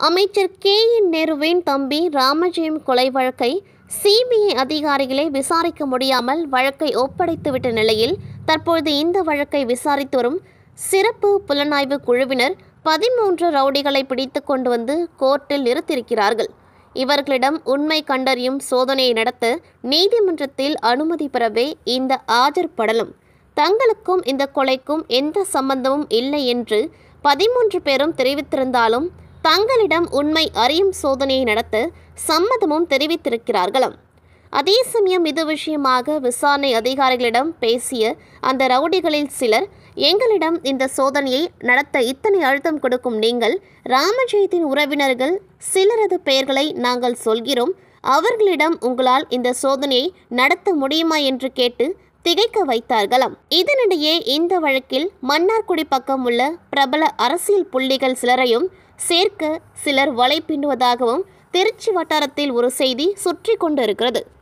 அமைச்சர் K N நேருவின் தம்பி ராமஜெயம் கொலை வழக்கை சிபிஐ அதிகாரிகளே விசாரிக்க முடியாமல் வழக்கை ஒப்படைத்துவிட்ட நிலையில் தற்பொழுது இந்த வழக்கை விசாரித்து வரும் சிறப்பு புலனாய்வு குழுவினர் பதிமூன்று ரவுடிகளை பிடித்து கொண்டு வந்து கோர்ட்டில் நிறுத்தியிருக்கிறார்கள் இவர்களிடம் உண்மை கண்டறியும் சோதனையை நடத்த நீதிமன்றத்தில் அனுமதி பெறவே இந்த ஆஜர்படலும் தங்களுக்கும் இந்த கொலைக்கும் எந்த சம்பந்தமும் இல்லை என்று பதிமூன்று பேரும் தெரிவித்திருந்தாலும் தங்களிடம் உண்மை அறியும் சோதனையை நடத்த சம்மதமும் தெரிவித்திருக்கிறார்களாம் அதே சமயம் இது விஷயமாக விசாரணை அதிகாரிகளிடம் பேசிய அந்த ரவுடிகளில் சிலர் எங்களிடம் இந்த சோதனையை நடத்த இத்தனை அழுத்தம் கொடுக்கும் நீங்கள் ராமஜெயத்தின் உறவினர்கள் சிலரது பெயர்களை நாங்கள் சொல்கிறோம் அவர்களிடம் உங்களால் இந்த சோதனையை நடத்த முடியுமா என்று கேட்டு திகைக்க வைத்தார்களாம் இதனிடையே இந்த வழக்கில் மன்னார்குடி பக்கம் உள்ள பிரபல அரசியல் புள்ளிகள் சிலரையும் சேர்க்க சிலர் வலை பின்னுவதாகவும் திருச்சி வட்டாரத்தில் ஒரு செய்தி சுற்றி கொண்டிருக்கிறது